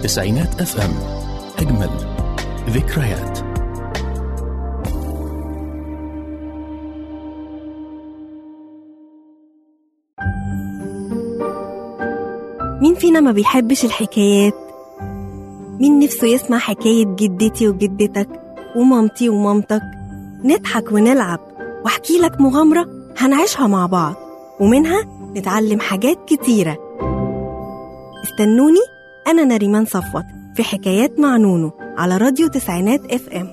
تسعينات اف ام اجمل ذكريات مين فينا ما بيحبش الحكايات مين نفسه يسمع حكاية جدتي وجدتك ومامتي ومامتك نضحك ونلعب واحكي لك مغامرة هنعيشها مع بعض ومنها نتعلم حاجات كتيرة استنوني أنا نريمان صفوت في حكايات مع نونو على راديو تسعينات اف ام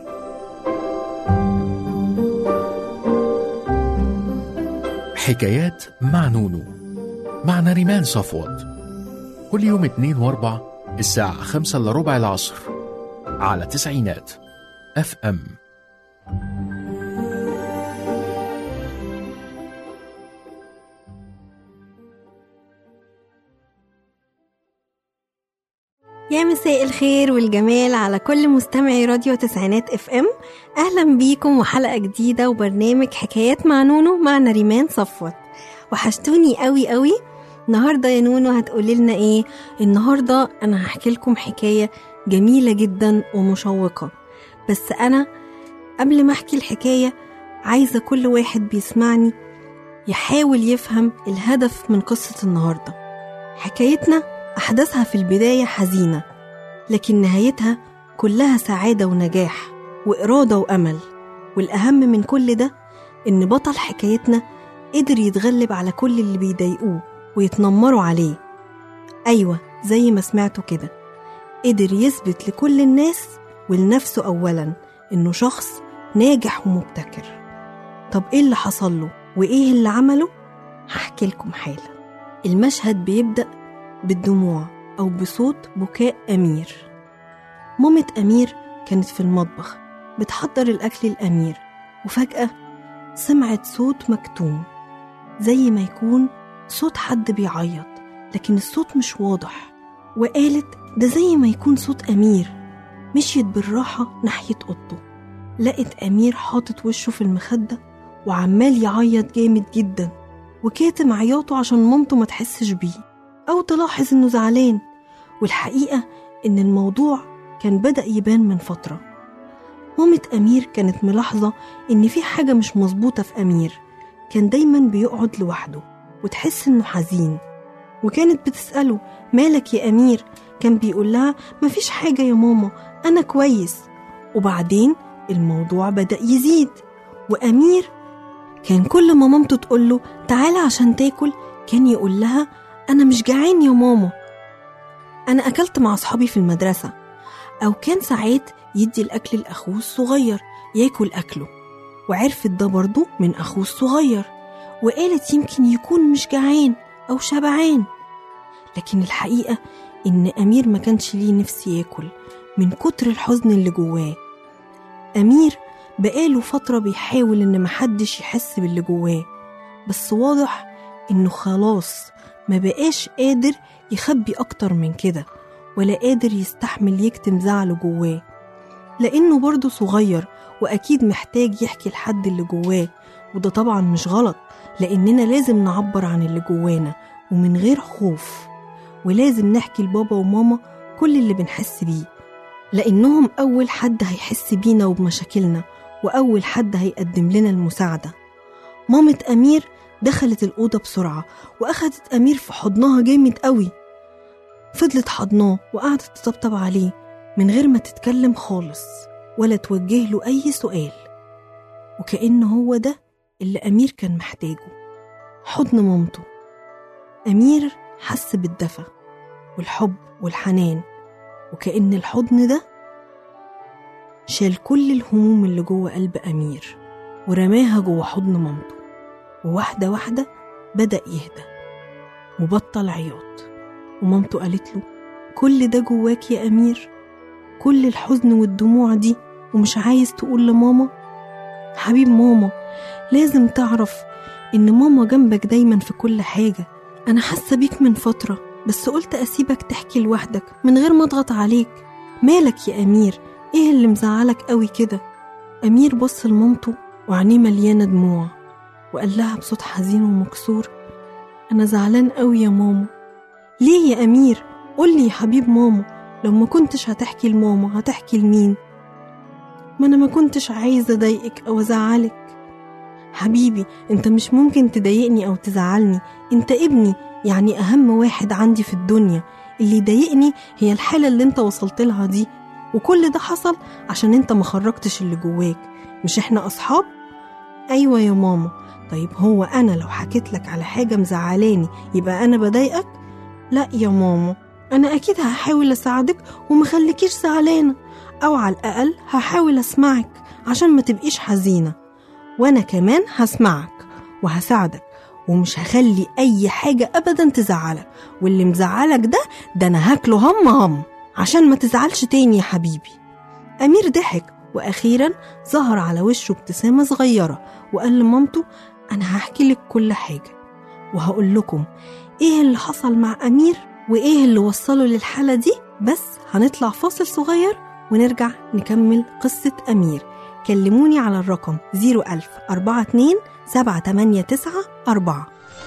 حكايات مع نونو مع نريمان صفوت كل يوم اتنين واربع الساعة خمسة إلا ربع العصر على تسعينات اف ام يا مساء الخير والجمال على كل مستمعي راديو تسعينات اف ام اهلا بيكم وحلقه جديده وبرنامج حكايات مع نونو مع نريمان صفوت وحشتوني قوي قوي النهارده يا نونو هتقولي لنا ايه النهارده انا هحكي لكم حكايه جميله جدا ومشوقه بس انا قبل ما احكي الحكايه عايزه كل واحد بيسمعني يحاول يفهم الهدف من قصه النهارده حكايتنا أحداثها في البداية حزينة لكن نهايتها كلها سعادة ونجاح وإرادة وأمل والأهم من كل ده إن بطل حكايتنا قدر يتغلب على كل اللي بيضايقوه ويتنمروا عليه أيوة زي ما سمعتوا كده قدر يثبت لكل الناس ولنفسه أولا إنه شخص ناجح ومبتكر طب إيه اللي حصل له وإيه اللي عمله هحكي لكم حالا المشهد بيبدأ بالدموع أو بصوت بكاء أمير مامة أمير كانت في المطبخ بتحضر الأكل الأمير وفجأة سمعت صوت مكتوم زي ما يكون صوت حد بيعيط لكن الصوت مش واضح وقالت ده زي ما يكون صوت أمير مشيت بالراحة ناحية أوضته لقت أمير حاطط وشه في المخدة وعمال يعيط جامد جدا وكاتم عياطه عشان مامته ما تحسش بيه أو تلاحظ إنه زعلان والحقيقة إن الموضوع كان بدأ يبان من فترة مامة أمير كانت ملاحظة إن في حاجة مش مظبوطة في أمير كان دايما بيقعد لوحده وتحس إنه حزين وكانت بتسأله مالك يا أمير كان بيقول لها مفيش حاجة يا ماما أنا كويس وبعدين الموضوع بدأ يزيد وأمير كان كل ما مامته تقول له تعالى عشان تاكل كان يقول لها أنا مش جعان يا ماما أنا أكلت مع أصحابي في المدرسة أو كان ساعات يدي الأكل لأخوه الصغير ياكل أكله وعرفت ده برضه من أخوه الصغير وقالت يمكن يكون مش جعان أو شبعان لكن الحقيقة إن أمير ما كانش ليه نفس ياكل من كتر الحزن اللي جواه أمير بقاله فترة بيحاول إن محدش يحس باللي جواه بس واضح إنه خلاص ما بقاش قادر يخبي أكتر من كده ولا قادر يستحمل يكتم زعله جواه لأنه برضه صغير وأكيد محتاج يحكي لحد اللي جواه وده طبعا مش غلط لأننا لازم نعبر عن اللي جوانا ومن غير خوف ولازم نحكي لبابا وماما كل اللي بنحس بيه لأنهم أول حد هيحس بينا وبمشاكلنا وأول حد هيقدم لنا المساعدة مامة أمير دخلت الأوضة بسرعة وأخدت أمير في حضنها جامد قوي فضلت حضناه وقعدت تطبطب عليه من غير ما تتكلم خالص ولا توجه له أي سؤال وكأن هو ده اللي أمير كان محتاجه حضن مامته أمير حس بالدفى والحب والحنان وكأن الحضن ده شال كل الهموم اللي جوه قلب أمير ورماها جوه حضن مامته وواحدة واحدة بدأ يهدى وبطل عياط ومامته قالت له كل ده جواك يا أمير كل الحزن والدموع دي ومش عايز تقول لماما حبيب ماما لازم تعرف إن ماما جنبك دايما في كل حاجة أنا حاسة بيك من فترة بس قلت أسيبك تحكي لوحدك من غير ما أضغط عليك مالك يا أمير إيه اللي مزعلك قوي كده أمير بص لمامته وعينيه مليانة دموع وقال لها بصوت حزين ومكسور أنا زعلان قوي يا ماما ليه يا أمير قولي يا حبيب ماما لو ما كنتش هتحكي لماما هتحكي لمين ما انا ما كنتش عايزه اضايقك او ازعلك حبيبي انت مش ممكن تضايقني او تزعلني انت ابني يعني اهم واحد عندي في الدنيا اللي يضايقني هي الحاله اللي انت وصلت لها دي وكل ده حصل عشان انت ما خرجتش اللي جواك مش احنا اصحاب ايوه يا ماما طيب هو انا لو حكيت لك على حاجه مزعلاني يبقى انا بضايقك لا يا ماما انا اكيد هحاول اساعدك ومخليكيش زعلانه او على الاقل هحاول اسمعك عشان ما تبقيش حزينه وانا كمان هسمعك وهساعدك ومش هخلي اي حاجه ابدا تزعلك واللي مزعلك ده ده انا هاكله هم هم عشان ما تزعلش تاني يا حبيبي امير ضحك واخيرا ظهر على وشه ابتسامه صغيره وقال لمامته انا هحكي لك كل حاجه وهقول لكم ايه اللي حصل مع امير وايه اللي وصله للحاله دي بس هنطلع فاصل صغير ونرجع نكمل قصه امير كلموني على الرقم 01000 42 789 4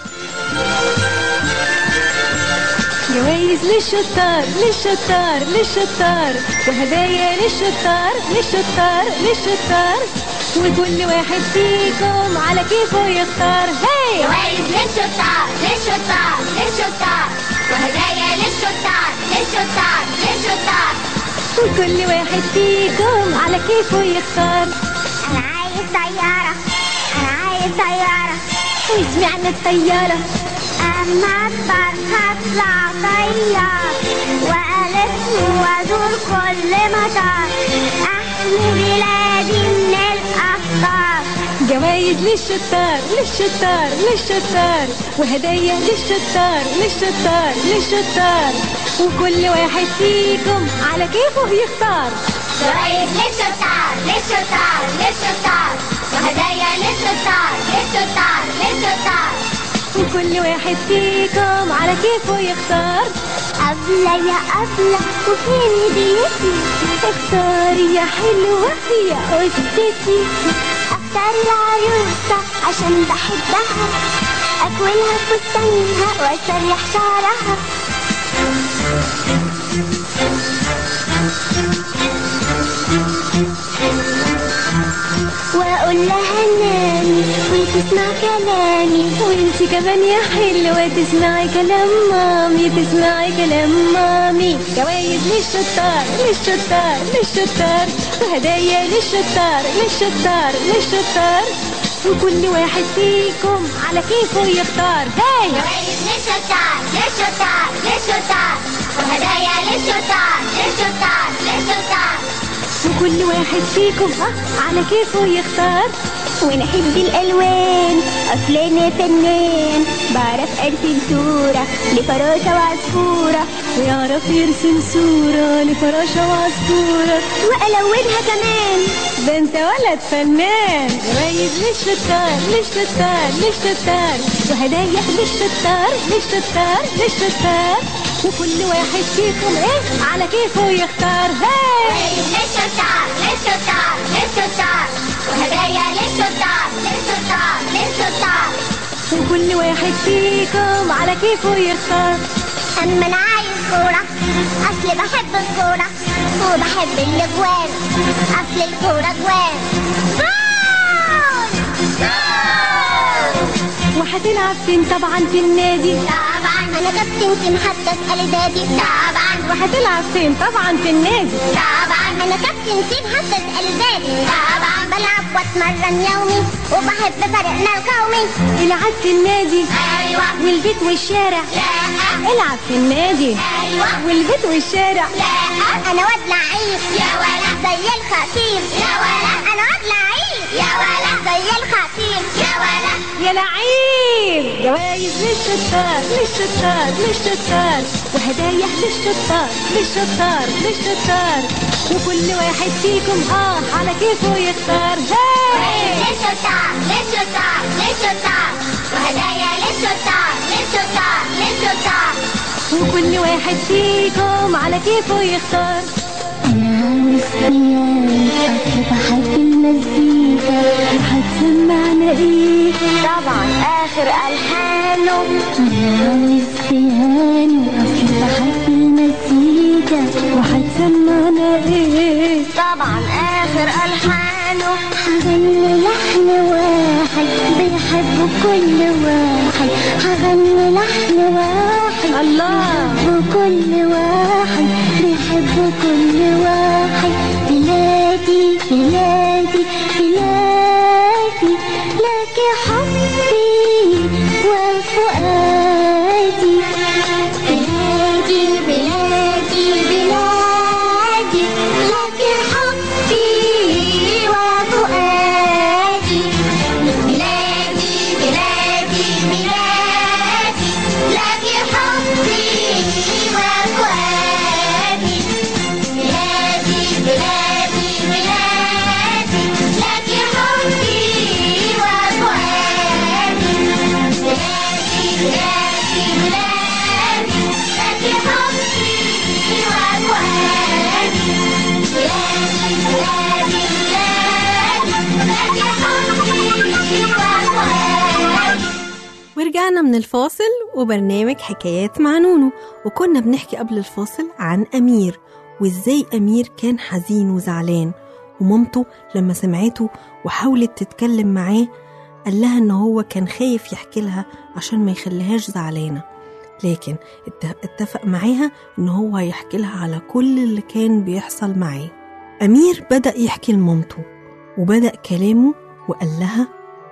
جوايز للشطار للشطار للشطار وهدايا للشطار للشطار للشطار وكل واحد فيكم على كيفه يختار هي جوائز للشطار للشطار للشطار وهدايا للشطار للشطار للشطار وكل واحد فيكم على كيفه يختار أنا عايز طيارة أنا عايز طيارة وسمعنا الطيارة أما أكبر هطلع طيار وألف وأزور كل مطار أحمي بلادي من الأخطار جوايز للشطار للشطار للشطار وهدايا للشطار للشطار للشطار وكل واحد فيكم على كيفه يختار جوائز للشطار للشطار للشطار وهدايا للشطار للشطار للشطار وكل واحد فيكم على كيفه يختار أبلة يا أبلة وفين هديتي اختاري يا حلوة يا قصتي أختار العروسة عشان بحبها أكويها فستانها وأسرح شعرها وأقول لها نامي وتسمع كلامي وانت كمان يا حلوة تسمعي كلام مامي تسمعي كلام مامي جوايز للشطار للشطار للشطار وهدايا للشطار للشطار للشطار وكل واحد فيكم على كيفه يختار هاي جوائز للشطار للشطار للشطار وهدايا للشطار للشطار للشطار وكل واحد فيكم ها على كيفه يختار ونحب الألوان أصل أنا فنان بعرف أرسم صورة لفراشة وعصفورة ويعرف يرسم صورة لفراشة وعصفورة وألونها كمان ده انت ولد فنان جوايز للشطار للشطار للشطار وهدايا للشطار للشطار للشطار وكل واحد فيكم ايه على كيفه يختار هاي للشطار للشطار للشطار وهدايا للشطار للشطار للشطار وكل واحد فيكم على كيفه يختار أما أنا عايز كورة أصل بحب الكورة وبحب الأجوان أصل الكورة جوان جول! وهتلعب فين طبعا في النادي طبعا أنا كابتن تيم حتى أسأل دادي طبعا وهتلعب فين طبعا في النادي طبعا أنا كابتن تيم حتى أسأل دادي طبعا بلعب وأتمرن يومي وبحب فريقنا القومي العب في النادي أيوة والبيت والشارع لا العب في النادي أيوة والبيت والشارع لا أنا واد لعيب يا ولد زي الخطيب يا ولد أنا واد لعيب يا ولد زي الخطيب يا ولد يا لعيب جوايز للشطار للشطار للشطار وهدايا للشطار للشطار للشطار وكل واحد فيكم اه على كيفه يختار هاي للشطار للشطار للشطار وهدايا للشطار للشطار للشطار وكل واحد فيكم على كيفه يختار بحب المزيكا هتسمعنا ايه طبعا آخر ألحانه انا عاوز بيانو اصل بحب المزيكا طبعا آخر ألحانه هغني لحن واحد بيحب كل واحد هغني لحن واحد الله وكل واحد بيحب كل واحد بلادي بلادي بلادي لك حبي وفؤادي بلادي بلادي بلادي لك حبي وفؤادي بلادي بلادي بلادي لك حبي وفؤادي بلادي بلادي بلادي لك حبي وفؤادي بلادي بلادي بلادي لك حبي وفؤادي بلادي بلادي بلادي لك حبي وفؤادي ورجعنا من الفاصل وبرنامج حكايات مع نونو وكنا بنحكي قبل الفاصل عن أمير وإزاي أمير كان حزين وزعلان ومامته لما سمعته وحاولت تتكلم معاه قال لها إن هو كان خايف يحكي لها عشان ما يخليهاش زعلانة لكن ات- اتفق معاها إن هو هيحكي لها على كل اللي كان بيحصل معاه أمير بدأ يحكي لمامته وبدأ كلامه وقال لها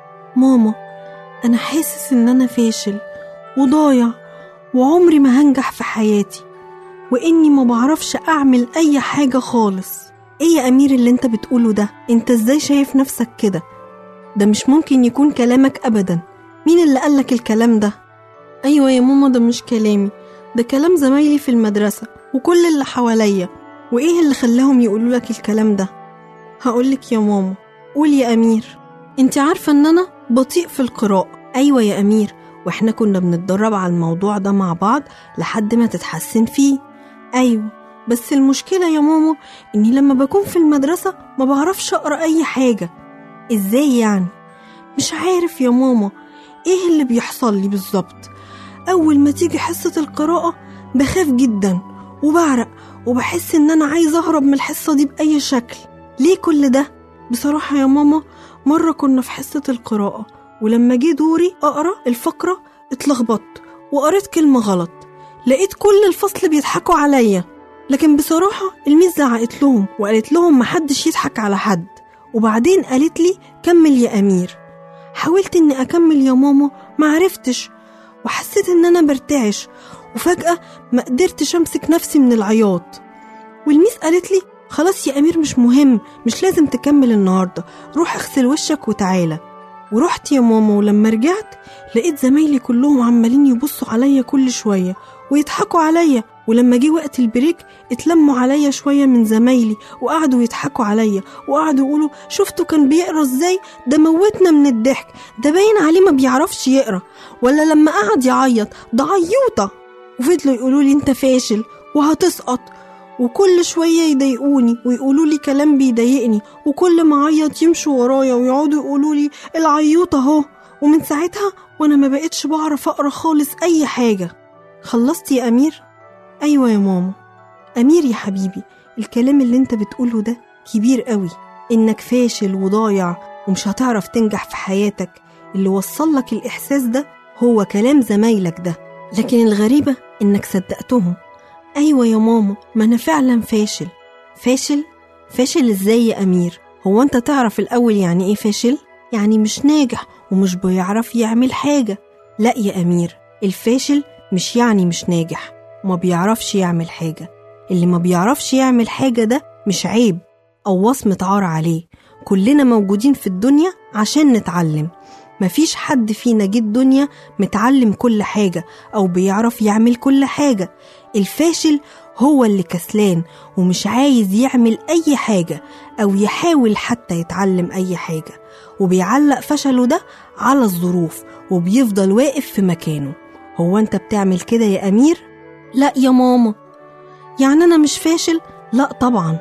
ماما أنا حاسس إن أنا فاشل وضايع وعمري ما هنجح في حياتي وإني ما بعرفش أعمل أي حاجة خالص إيه يا أمير اللي أنت بتقوله ده؟ أنت إزاي شايف نفسك كده؟ ده مش ممكن يكون كلامك أبدا مين اللي قالك الكلام ده؟ أيوة يا ماما ده مش كلامي ده كلام زمايلي في المدرسة وكل اللي حواليا وإيه اللي خلاهم يقولوا لك الكلام ده؟ هقولك يا ماما قول يا أمير انت عارفة ان انا بطيء في القراءة ايوة يا امير واحنا كنا بنتدرب على الموضوع ده مع بعض لحد ما تتحسن فيه ايوه بس المشكلة يا ماما اني لما بكون في المدرسة ما بعرفش اقرا اي حاجة ازاي يعني مش عارف يا ماما ايه اللي بيحصل لي بالظبط اول ما تيجي حصة القراءة بخاف جدا وبعرق وبحس ان انا عايزة اهرب من الحصة دي باي شكل ليه كل ده بصراحة يا ماما مرة كنا في حصة القراءة ولما جه دوري أقرأ الفقرة اتلخبطت وقريت كلمة غلط لقيت كل الفصل بيضحكوا عليا لكن بصراحة الميس زعقت لهم وقالت لهم محدش يضحك على حد وبعدين قالت لي كمل يا أمير حاولت إني أكمل يا ماما معرفتش وحسيت إن أنا برتعش وفجأة ما قدرتش أمسك نفسي من العياط والميس قالت لي خلاص يا أمير مش مهم مش لازم تكمل النهاردة روح اغسل وشك وتعالى ورحت يا ماما ولما رجعت لقيت زمايلي كلهم عمالين يبصوا عليا كل شوية ويضحكوا عليا ولما جه وقت البريك اتلموا عليا شوية من زمايلي وقعدوا يضحكوا عليا وقعدوا يقولوا شفتوا كان بيقرا ازاي ده موتنا من الضحك ده باين عليه ما بيعرفش يقرا ولا لما قعد يعيط ده عيوطة وفضلوا يقولوا لي انت فاشل وهتسقط وكل شوية يضايقوني ويقولوا لي كلام بيضايقني وكل ما اعيط يمشوا ورايا ويقعدوا يقولوا لي العيوط اهو ومن ساعتها وانا ما بقتش بعرف اقرا خالص اي حاجة خلصت يا امير ايوه يا ماما امير يا حبيبي الكلام اللي انت بتقوله ده كبير قوي انك فاشل وضايع ومش هتعرف تنجح في حياتك اللي وصل لك الاحساس ده هو كلام زمايلك ده لكن الغريبة انك صدقتهم أيوة يا ماما ما أنا فعلا فاشل فاشل؟ فاشل إزاي يا أمير؟ هو أنت تعرف الأول يعني إيه فاشل؟ يعني مش ناجح ومش بيعرف يعمل حاجة لا يا أمير الفاشل مش يعني مش ناجح وما بيعرفش يعمل حاجة اللي ما بيعرفش يعمل حاجة ده مش عيب أو وصمة عار عليه كلنا موجودين في الدنيا عشان نتعلم مفيش حد فينا جه الدنيا متعلم كل حاجة أو بيعرف يعمل كل حاجة الفاشل هو اللي كسلان ومش عايز يعمل أي حاجة أو يحاول حتى يتعلم أي حاجة وبيعلق فشله ده على الظروف وبيفضل واقف في مكانه هو أنت بتعمل كده يا أمير؟ لا يا ماما يعني أنا مش فاشل؟ لا طبعا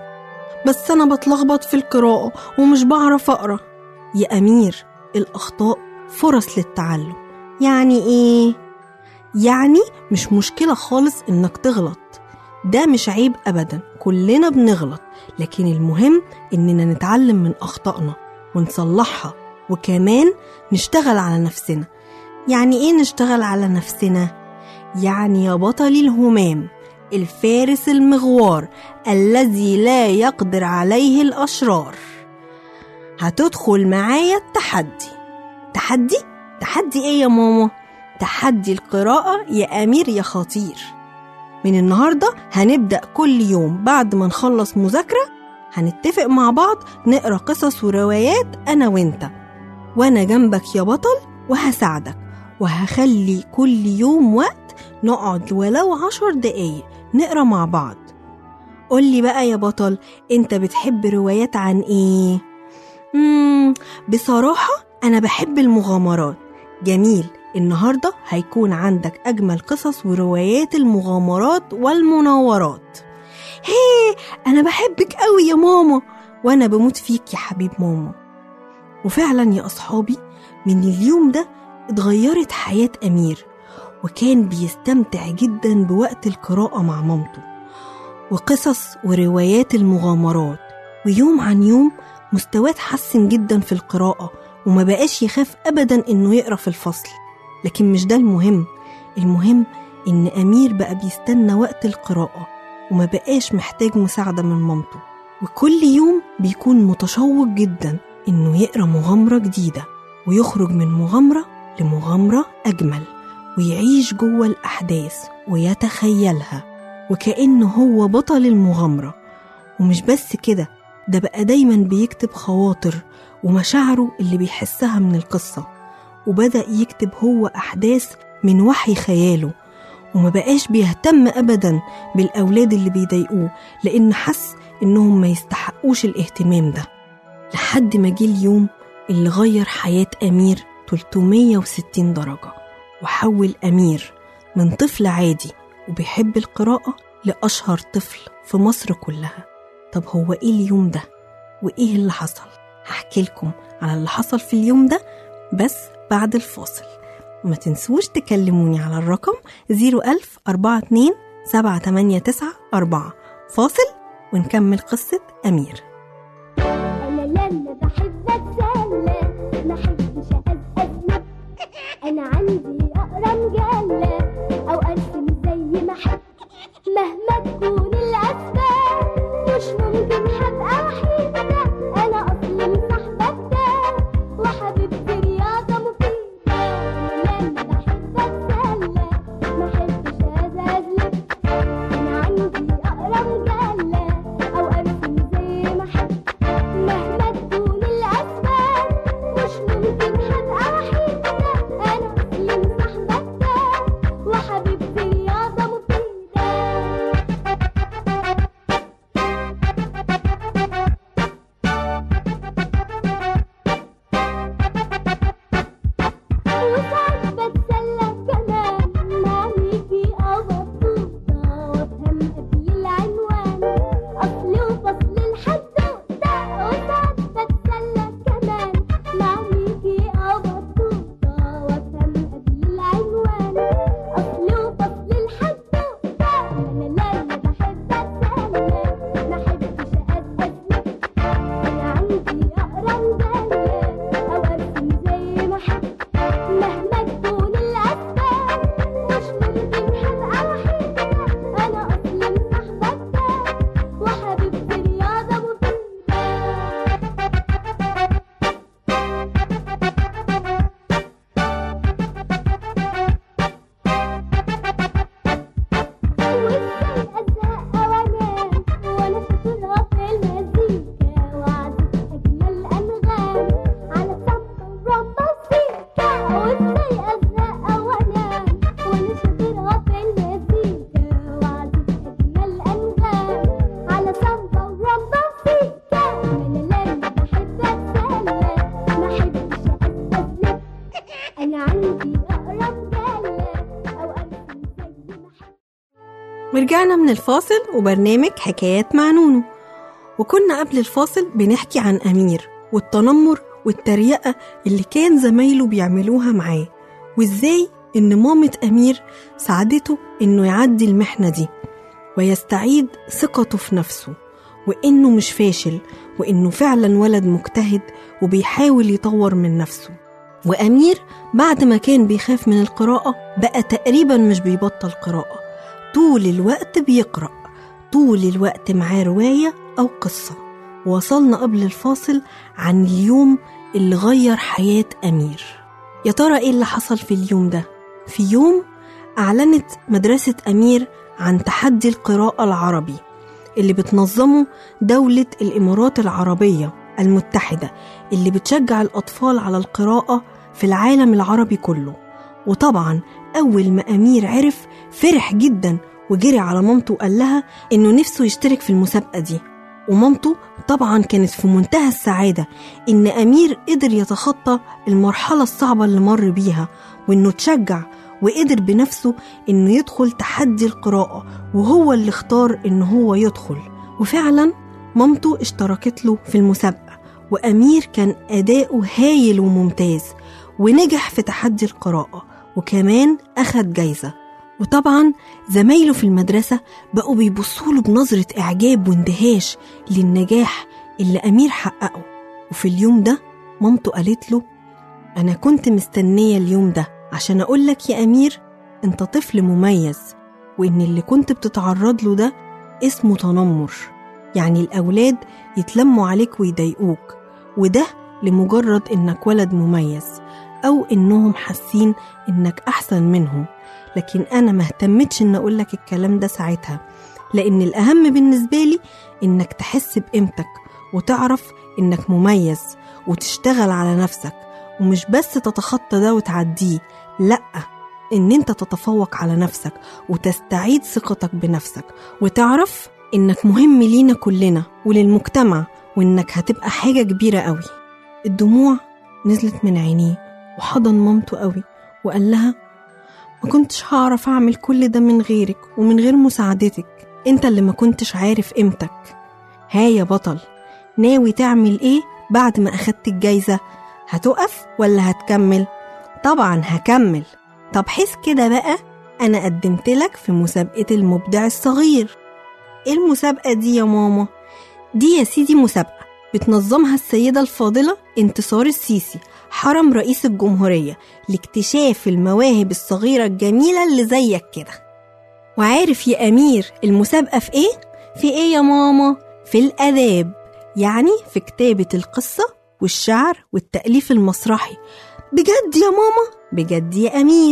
بس أنا بتلخبط في القراءة ومش بعرف أقرأ يا أمير الأخطاء فرص للتعلم يعني إيه؟ يعني مش مشكلة خالص إنك تغلط ده مش عيب أبدا كلنا بنغلط لكن المهم إننا نتعلم من أخطائنا ونصلحها وكمان نشتغل على نفسنا يعني إيه نشتغل على نفسنا؟ يعني يا بطلي الهمام الفارس المغوار الذي لا يقدر عليه الأشرار هتدخل معايا التحدي تحدي؟ تحدي ايه يا ماما؟ تحدي القراءة يا أمير يا خطير من النهاردة هنبدأ كل يوم بعد ما نخلص مذاكرة هنتفق مع بعض نقرأ قصص وروايات أنا وإنت وأنا جنبك يا بطل وهساعدك وهخلي كل يوم وقت نقعد ولو عشر دقايق نقرأ مع بعض قولي بقى يا بطل انت بتحب روايات عن ايه؟ مم بصراحة أنا بحب المغامرات جميل النهاردة هيكون عندك أجمل قصص وروايات المغامرات والمناورات هي أنا بحبك قوي يا ماما وأنا بموت فيك يا حبيب ماما وفعلا يا أصحابي من اليوم ده اتغيرت حياة أمير وكان بيستمتع جدا بوقت القراءة مع مامته وقصص وروايات المغامرات ويوم عن يوم مستواه اتحسن جدا في القراءة وما بقاش يخاف أبدا إنه يقرأ في الفصل لكن مش ده المهم المهم إن أمير بقى بيستنى وقت القراءة وما بقاش محتاج مساعدة من مامته وكل يوم بيكون متشوق جدا إنه يقرأ مغامرة جديدة ويخرج من مغامرة لمغامرة أجمل ويعيش جوه الأحداث ويتخيلها وكأنه هو بطل المغامرة ومش بس كده ده بقى دايما بيكتب خواطر ومشاعره اللي بيحسها من القصة وبدأ يكتب هو أحداث من وحي خياله وما بقاش بيهتم أبدا بالأولاد اللي بيضايقوه لأن حس إنهم ما يستحقوش الاهتمام ده لحد ما جه اليوم اللي غير حياة أمير 360 درجة وحول أمير من طفل عادي وبيحب القراءة لأشهر طفل في مصر كلها طب هو إيه اليوم ده؟ وإيه اللي حصل؟ هحكي لكم على اللي حصل في اليوم ده بس بعد الفاصل وما تنسوش تكلموني على الرقم 01000 42 789 4 فاصل ونكمل قصة أمير انا لما بحب اتسلى ما احبش ازقزق انا عندي اقرا مجله او ارسم زي ما احب مهما تكون الاسباب مش ممكن هبقى وحيده انا اصلي مصاحبك ده وحبيبتي رياضه مفيده انا لما بحب اتسلى ما احبش ازقزق انا عندي اقرا مجله او ارسم زي ما احب مهما تكون الأسباب مش ممكن هبقى وحيدة أنا أصلي مصاحبك ده وحبيبتي رياضة مفيدة وساعات بتسلى كمان معاكي أو مبسوطة وأفهم قبل العنوان أصل وفصل الحدوتة وساعات بتسلى كمان معاكي أو مبسوطة وأفهم قبل العنوان أصل وفصل الحدوتة أنا لما بحب أتسلى ما أحبش أتأذى أنا عندي أقرا مجلة أو أرسم زي ما أحب مهما تكون الأسباب مش ممكن هبقى وحيدة أنا أصلي مصاحبك ده وحبيبتي رياضة مفيدة وازاي ازهق وانام وانا شاطرة في المزيكا واعزف اجمل انغام على سامبل رومانسيكا وازاي ازهق وانام وانا شاطرة في المزيكا واعزف اجمل انغام على سامبل رومانسيكا انا لما بحب اتسلى ما احبش استسلم انا عندي اقرا مجلة او ارسم زي ما احب ورجعنا من الفاصل وبرنامج حكايات مع نونو وكنا قبل الفاصل بنحكي عن أمير والتنمر والتريقة اللي كان زمايله بيعملوها معاه وإزاي إن مامة أمير ساعدته إنه يعدي المحنة دي ويستعيد ثقته في نفسه وإنه مش فاشل وإنه فعلا ولد مجتهد وبيحاول يطور من نفسه وأمير بعد ما كان بيخاف من القراءة بقى تقريبا مش بيبطل قراءة طول الوقت بيقرأ طول الوقت معاه رواية أو قصة وصلنا قبل الفاصل عن اليوم اللي غير حياة أمير يا ترى إيه اللي حصل في اليوم ده؟ في يوم أعلنت مدرسة أمير عن تحدي القراءة العربي اللي بتنظمه دولة الإمارات العربية المتحدة اللي بتشجع الأطفال على القراءة في العالم العربي كله وطبعا أول ما أمير عرف فرح جدا وجري على مامته وقال لها إنه نفسه يشترك في المسابقة دي ومامته طبعا كانت في منتهى السعادة إن أمير قدر يتخطى المرحلة الصعبة اللي مر بيها وإنه تشجع وقدر بنفسه إنه يدخل تحدي القراءة وهو اللي اختار إنه هو يدخل وفعلا مامته اشتركت له في المسابقة وأمير كان أداؤه هايل وممتاز ونجح في تحدي القراءة وكمان أخد جايزة وطبعا زمايله في المدرسة بقوا بيبصوا له بنظرة إعجاب واندهاش للنجاح اللي أمير حققه وفي اليوم ده مامته قالت له أنا كنت مستنية اليوم ده عشان أقول لك يا أمير أنت طفل مميز وإن اللي كنت بتتعرض له ده اسمه تنمر يعني الأولاد يتلموا عليك ويضايقوك وده لمجرد إنك ولد مميز أو إنهم حاسين إنك أحسن منهم لكن أنا ما اهتمتش إن أقول لك الكلام ده ساعتها لأن الأهم بالنسبة لي إنك تحس بقيمتك وتعرف إنك مميز وتشتغل على نفسك ومش بس تتخطى ده وتعديه لأ إن أنت تتفوق على نفسك وتستعيد ثقتك بنفسك وتعرف إنك مهم لينا كلنا وللمجتمع وإنك هتبقى حاجة كبيرة قوي الدموع نزلت من عينيه وحضن مامته قوي وقال لها ما كنتش هعرف أعمل كل ده من غيرك ومن غير مساعدتك انت اللي ما كنتش عارف قيمتك ها يا بطل ناوي تعمل ايه بعد ما أخدت الجايزة هتقف ولا هتكمل طبعا هكمل طب حس كده بقى أنا قدمت لك في مسابقة المبدع الصغير إيه المسابقة دي يا ماما؟ دي يا سيدي مسابقة بتنظمها السيدة الفاضلة انتصار السيسي حرم رئيس الجمهورية لاكتشاف المواهب الصغيرة الجميلة اللي زيك كده وعارف يا أمير المسابقة في إيه؟ في إيه يا ماما؟ في الآداب يعني في كتابة القصة والشعر والتأليف المسرحي بجد يا ماما؟ بجد يا أمير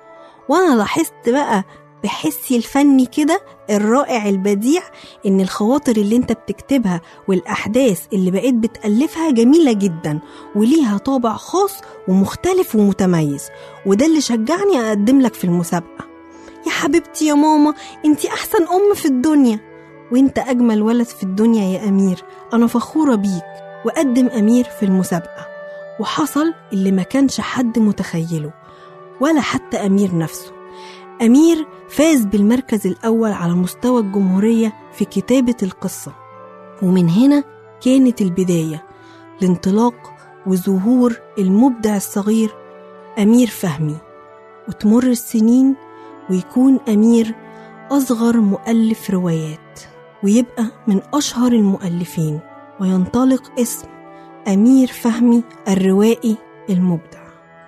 وأنا لاحظت بقى بحسي الفني كده الرائع البديع إن الخواطر اللي أنت بتكتبها والأحداث اللي بقيت بتألفها جميلة جدا وليها طابع خاص ومختلف ومتميز وده اللي شجعني أقدم لك في المسابقة يا حبيبتي يا ماما أنت أحسن أم في الدنيا وأنت أجمل ولد في الدنيا يا أمير أنا فخورة بيك وقدم أمير في المسابقة وحصل اللي ما كانش حد متخيله ولا حتى أمير نفسه أمير فاز بالمركز الأول على مستوى الجمهورية في كتابة القصة ومن هنا كانت البداية لانطلاق وظهور المبدع الصغير أمير فهمي وتمر السنين ويكون أمير أصغر مؤلف روايات ويبقى من أشهر المؤلفين وينطلق اسم أمير فهمي الروائي المبدع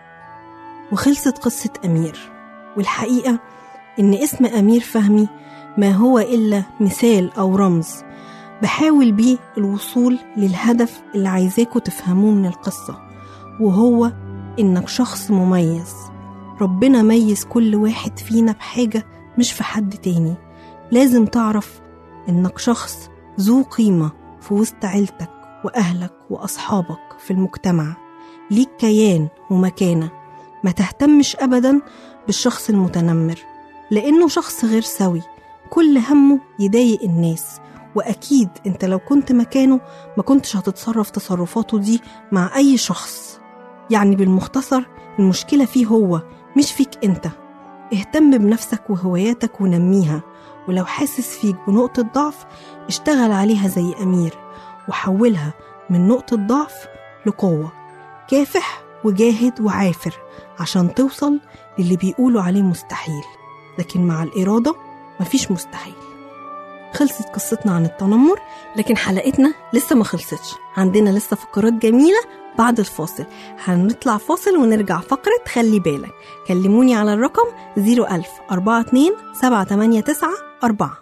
وخلصت قصة أمير والحقيقة إن اسم أمير فهمي ما هو إلا مثال أو رمز بحاول بيه الوصول للهدف اللي عايزاكوا تفهموه من القصة وهو إنك شخص مميز ربنا ميز كل واحد فينا بحاجة مش في حد تاني لازم تعرف إنك شخص ذو قيمة في وسط عيلتك وأهلك وأصحابك في المجتمع ليك كيان ومكانة ما تهتمش أبدا بالشخص المتنمر لأنه شخص غير سوي كل همه يضايق الناس وأكيد أنت لو كنت مكانه ما كنتش هتتصرف تصرفاته دي مع أي شخص يعني بالمختصر المشكلة فيه هو مش فيك أنت اهتم بنفسك وهواياتك ونميها ولو حاسس فيك بنقطة ضعف اشتغل عليها زي أمير وحولها من نقطة ضعف لقوة كافح وجاهد وعافر عشان توصل للي بيقولوا عليه مستحيل لكن مع الإرادة مفيش مستحيل خلصت قصتنا عن التنمر لكن حلقتنا لسه ما خلصتش عندنا لسه فقرات جميلة بعد الفاصل هنطلع فاصل ونرجع فقرة خلي بالك كلموني على الرقم 01000 42 789 4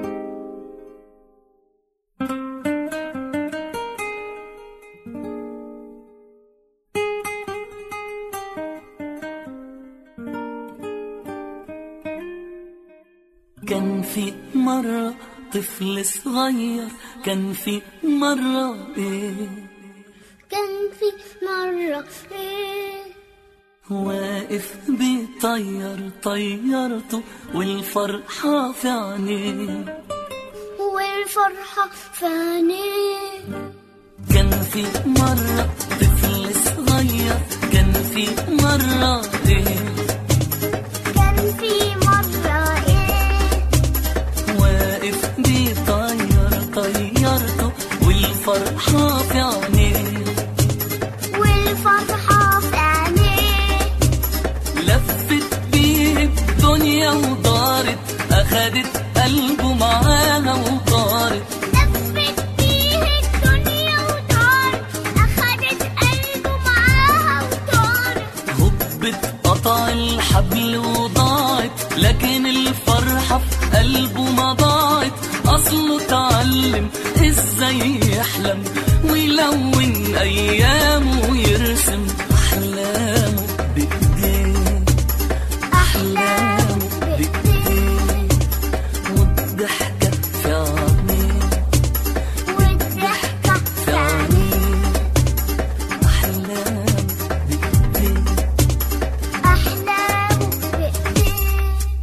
كان في مرة طفل صغير كان في مرة ايه كان في مرة إيه واقف بيطير طيرته والفرحة في عينيه والفرحة في عينيه كان في مرة طفل صغير كان في مرة ايه كان في مرة إيه واقف بيطير طيرته والفرحة في عينيه والفرحة في عينيه لفت بيه الدنيا ودارت أخدت قلبه معاها وطارت لفت بيه الدنيا ودارت أخدت قلبه معاها وطارت هبت قطع الحبل وضاعت لكن الفرحة في قلبه ما ضاعت أصله اتعلم ازاي يحلم ويلون أيامه ويرسم أحلامه بإيديه أحلامه بإيديه والضحكة في عينيه والضحكة في في عينيه عينيه أحلامه بإيديه أحلامه بإيديه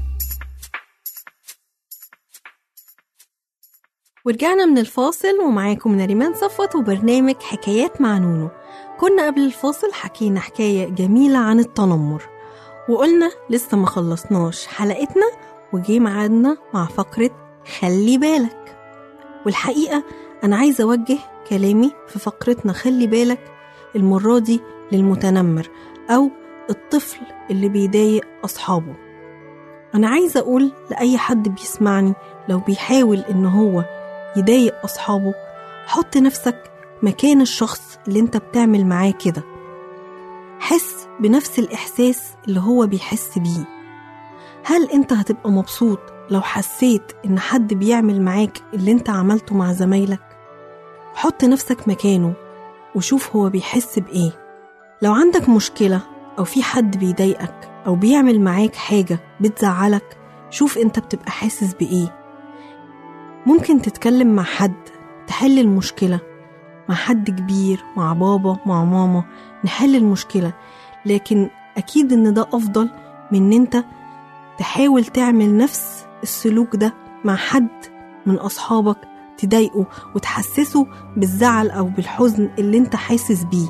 ورجعنا من الفاصل ومعاكم نريمان صفوت وبرنامج حكايات مع نونو كنا قبل الفاصل حكينا حكاية جميلة عن التنمر وقلنا لسه ما خلصناش حلقتنا وجي ميعادنا مع فقرة خلي بالك والحقيقة أنا عايزة أوجه كلامي في فقرتنا خلي بالك المرة دي للمتنمر أو الطفل اللي بيضايق أصحابه أنا عايزة أقول لأي حد بيسمعني لو بيحاول إن هو يضايق أصحابه حط نفسك مكان الشخص اللي انت بتعمل معاه كده حس بنفس الإحساس اللي هو بيحس بيه هل انت هتبقى مبسوط لو حسيت إن حد بيعمل معاك اللي انت عملته مع زمايلك حط نفسك مكانه وشوف هو بيحس بإيه لو عندك مشكلة أو في حد بيضايقك أو بيعمل معاك حاجة بتزعلك شوف انت بتبقى حاسس بإيه ممكن تتكلم مع حد تحل المشكلة مع حد كبير مع بابا مع ماما نحل المشكلة لكن أكيد إن ده أفضل من إن أنت تحاول تعمل نفس السلوك ده مع حد من أصحابك تضايقه وتحسسه بالزعل أو بالحزن اللي أنت حاسس بيه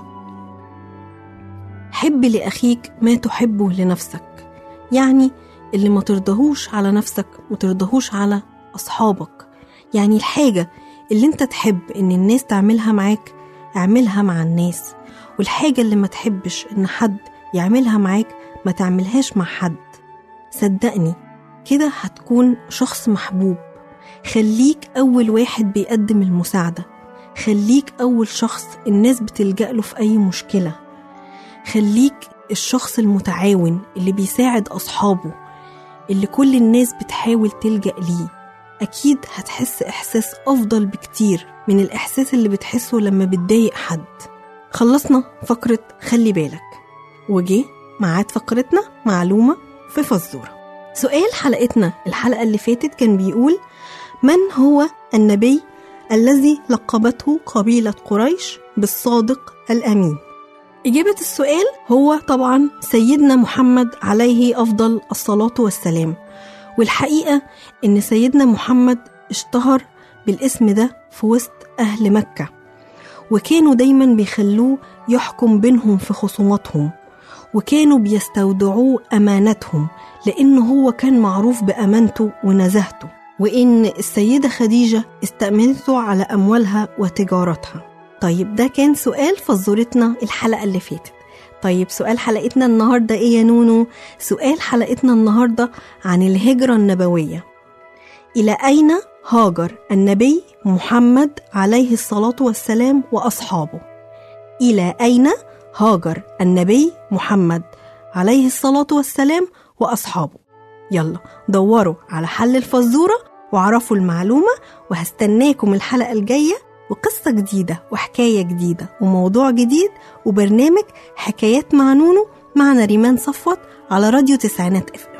حب لأخيك ما تحبه لنفسك يعني اللي ما ترضهوش على نفسك ما ترضهوش على أصحابك يعني الحاجة اللي انت تحب ان الناس تعملها معاك اعملها مع الناس والحاجة اللي ما تحبش ان حد يعملها معاك ما تعملهاش مع حد صدقني كده هتكون شخص محبوب خليك أول واحد بيقدم المساعدة خليك أول شخص الناس بتلجأ له في أي مشكلة خليك الشخص المتعاون اللي بيساعد أصحابه اللي كل الناس بتحاول تلجأ ليه أكيد هتحس إحساس أفضل بكتير من الإحساس اللي بتحسه لما بتضايق حد خلصنا فقرة خلي بالك وجه ميعاد فقرتنا معلومة في فزورة سؤال حلقتنا الحلقة اللي فاتت كان بيقول من هو النبي الذي لقبته قبيلة قريش بالصادق الأمين إجابة السؤال هو طبعا سيدنا محمد عليه أفضل الصلاة والسلام والحقيقة إن سيدنا محمد اشتهر بالاسم ده في وسط أهل مكة وكانوا دايما بيخلوه يحكم بينهم في خصوماتهم وكانوا بيستودعوه أمانتهم لأنه هو كان معروف بأمانته ونزاهته وإن السيدة خديجة استأمنته على أموالها وتجارتها طيب ده كان سؤال فزورتنا الحلقة اللي فاتت طيب سؤال حلقتنا النهاردة إيه يا نونو؟ سؤال حلقتنا النهاردة عن الهجرة النبوية إلى أين هاجر النبي محمد عليه الصلاة والسلام وأصحابه إلى أين هاجر النبي محمد عليه الصلاة والسلام وأصحابه يلا دوروا على حل الفزورة وعرفوا المعلومة وهستناكم الحلقة الجاية وقصة جديدة وحكاية جديدة وموضوع جديد وبرنامج حكايات مع نونو مع نريمان صفوت على راديو تسعينات اف